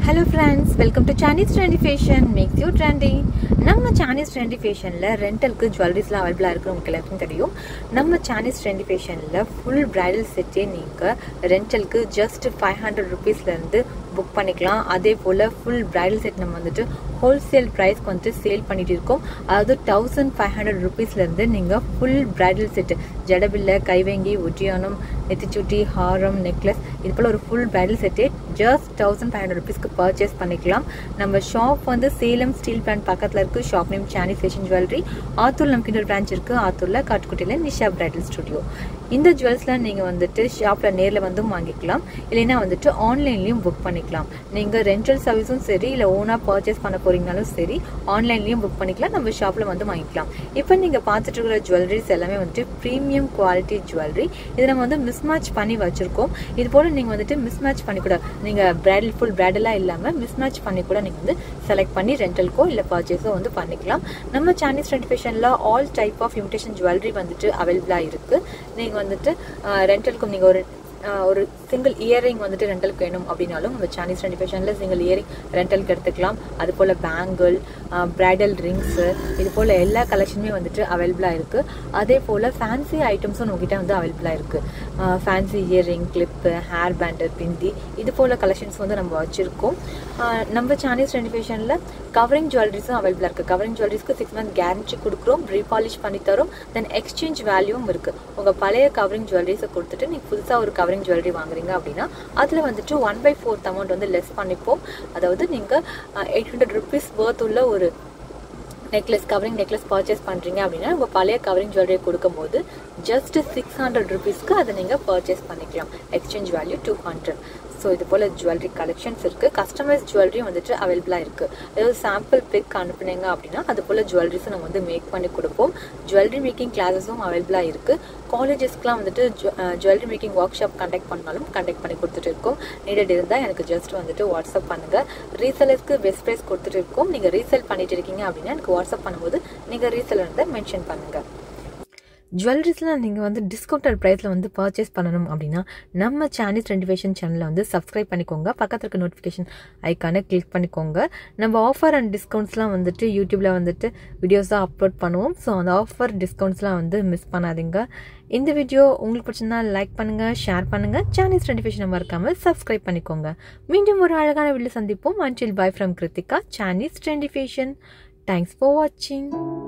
hello friends welcome to Sani's trendy fashion makes you trendy நம்ம Sani's trendy ஃபேஷனில் ரெண்டலுக்கு ஜுவல்லரிஸ்லாம் அவைலபிளாக இருக்குது உங்களுக்கு எல்லாருக்கும் தெரியும் நம்ம சானீஸ் ட்ரெண்டி ஃபேஷனில் ஃபுல் பிரைடல் செட்டே நீங்கள் ரெண்டலுக்கு ஜஸ்ட் ஃபைவ் ஹண்ட்ரட் ருபீஸ்லேருந்து புக் பண்ணிக்கலாம் அதே போல் ஃபுல் பிரைடல் செட் நம்ம வந்துட்டு ஹோல்சேல் ப்ரைஸ்க்கு வந்துட்டு சேல் பண்ணிட்டு இருக்கோம் அதாவது தௌசண்ட் ஃபைவ் ஹண்ட்ரட் ருபீஸ்லேருந்து நீங்கள் ஃபுல் பிரைடல் செட்டு ஜடபில்லை கைவேங்கி ஒட்டியானம் நெத்திச்சுட்டி ஹாரம் நெக்லஸ் இது போல் ஒரு ஃபுல் பிரைடல் செட்டே ஜஸ்ட் தௌசண்ட் ஃபைவ் ஹண்ட்ரட் ருபீஸ்க்கு பர்ச்சேஸ் பண்ணிக்கலாம் நம்ம ஷாப் வந்து சேலம் ஸ்டீல் பிளான்ட் பக்கத்தில் இருக்குது shop name Sani fashion jewellery Attur நமக்கு இன்னொரு பிரான்ச் இருக்குது ஆத்தூரில் காட்டுக்குட்டியில் நிஷா பிரைடல் ஸ்டுடியோ இந்த ஜுவல்ஸ்லாம் நீங்கள் வந்துட்டு ஷாப்பில் நேரில் வந்து வாங்கிக்கலாம் இல்லைன்னா வந்துட்டு ஆன்லைன்லேயும் புக் பண்ணிக்கலாம் நீங்கள் ரெண்டல் சர்வீஸும் சரி இல்லை ஓனாக பர்ச்சேஸ் பண்ண போகிறீங்கனாலும் சரி ஆன்லைன்லேயும் புக் பண்ணிக்கலாம் நம்ம ஷாப்பில் வந்து வாங்கிக்கலாம் இப்போ நீங்கள் பார்த்துட்டு இருக்கிற ஜுவல்லரிஸ் எல்லாமே வந்துட்டு ப்ரீமியம் குவாலிட்டி ஜுவல்லரி இதை நம்ம வந்து மிஸ்மேட்ச் பண்ணி வச்சுருக்கோம் இது போல் நீங்கள் வந்துட்டு மிஸ்மேட்ச் பண்ணி கூட நீங்கள் பிரைடல் ஃபுல் பிரைடலாக இல்லாமல் மிஸ்மேட்ச் பண்ணி கூட நீங்கள் வந்து செலக்ட் பண்ணி ரெண்டலுக்கோ இல்லை பர்ச்சேஸோ வந்து பண்ணிக்கலாம் நம்ம சானீஸ் ரெண்ட் ஃபேஷனில் all type of imitation jewellery வந்துட்டு அவைலபிளாக இருக்குது நீங்கள் வந்துட்டு ரெண்டலுக்கும் நீங்கள் ஒரு ஒரு சிங்கிள் இயரிங் வந்துட்டு ரெண்டலுக்கு வேணும் அப்படின்னாலும் நம்ம சானீஸ் ரெண்டு ஃபேஷனில் சிங்கிள் இயரிங் ரெண்டலுக்கு எடுத்துக்கலாம் அது போல் பேங்கிள் பிரைடல் ரிங்ஸு இது போல் எல்லா கலெக்ஷனுமே வந்துட்டு அவைலபிளாக இருக்குது அதே போல் ஃபேன்சி ஐட்டம்ஸும் நம்மகிட்ட வந்து அவைலபிளாக இருக்குது fancy earring clip hair band bindi இது போல் கலெக்ஷன்ஸ் வந்து நம்ம வச்சுருக்கோம் நம்ம சானீஸ் ரெண்டு ஃபேஷனில் கவரிங் ஜுவல்லரிஸும் அவைலபிளாக இருக்குது கவரிங் ஜுவல்லரிஸ்க்கு சிக்ஸ் மந்த் கேரண்டி கொடுக்குறோம் ரீபாலிஷ் பண்ணி தரோம் தென் எக்ஸ்சேஞ்ச் வேல்யூவும் இருக்குது உங்கள் பழைய கவரிங் ஜுவல்லரிஸை கொடுத்துட்டு நீங்கள் புதுசாக ஒரு கவரிங் ஜுவல்லரி வாங்குறீங்க அப்படின்னா அதில் வந்துட்டு ஒன் பை ஃபோர்த் அமௌண்ட் வந்து லெஸ் பண்ணிப்போம் அதாவது நீங்கள் எயிட் ஹண்ட்ரட் ருபீஸ் ஒர்த் உள்ள ஒரு நெக்லஸ் கவரிங் நெக்லஸ் பர்ச்சேஸ் பண்ணுறீங்க அப்படின்னா உங்கள் பழைய கவரிங் ஜுவல்லரியை கொடுக்கும்போது ஜஸ்ட் சிக்ஸ் ஹண்ட்ரட் ருபீஸ்க்கு அதை நீங்கள் பர்ச்சேஸ் பண்ணிக்கலாம் exchange value two hundred so இது போல் ஜுவல்லரி கலெக்ஷன்ஸ் இருக்குது கஸ்டமைஸ் ஜுவல்லரியும் வந்துட்டு அவைலபிளாக இருக்குது ஏதாவது சாம்பிள் பிக் அனுப்புனீங்க அப்படின்னா அது போல் ஜுவல்லரிஸும் நம்ம வந்து மேக் பண்ணி கொடுப்போம் ஜுவல்லரி மேக்கிங் கிளாஸஸும் அவைலபிளாக இருக்குது காலேஜஸ்க்குலாம் வந்துட்டு jewellery making workshop conduct பண்ணாலும் கண்டக்ட் பண்ணி கொடுத்துட்டு இருக்கோம் நீடட் இருந்தால் எனக்கு ஜஸ்ட் வந்துட்டு வாட்ஸ்அப் பண்ணுங்கள் ரீசேலர்ஸ்க்கு பெஸ்ட் ப்ரைஸ் கொடுத்துட்டு இருக்கோம் நீங்கள் ரீசேல் பண்ணிட்டு இருக்கீங்க அப்படின்னா எனக்கு வாட்ஸ்அப் பண்ணும்போது நீங்கள் ரீசேலர் இருந்தால் மென்ஷன் பண்ணுங்கள் ஜுவல்லரிஸ்லாம் நீங்கள் வந்து டிஸ்கவுண்டட் ப்ரைஸில் வந்து பர்ச்சேஸ் பண்ணணும் அப்படின்னா நம்ம சானீஸ் ரெண்டிவேஷன் சேனலில் வந்து சப்ஸ்கிரைப் பண்ணிக்கோங்க பக்கத்தில் இருக்க நோட்டிஃபிகேஷன் ஐக்கானை கிளிக் பண்ணிக்கோங்க நம்ம ஆஃபர் அண்ட் டிஸ்கவுண்ட்ஸ்லாம் வந்துட்டு யூடியூப்பில் வந்துட்டு வீடியோஸாக அப்லோட் பண்ணுவோம் ஸோ அந்த ஆஃபர் டிஸ்கவுண்ட்ஸ்லாம் வந்து மிஸ் பண்ணாதீங்க இந்த வீடியோ உங்களுக்கு பிடிச்சிருந்தா லைக் பண்ணுங்கள் ஷேர் பண்ணுங்கள் சானீஸ் ரெண்டிவேஷன் மறக்காமல் சப்ஸ்கிரைப் பண்ணிக்கோங்க மீண்டும் ஒரு அழகான வீடியோ சந்திப்போம் until bye from Kiruthika Sani's trendy fashion thanks for வாட்சிங்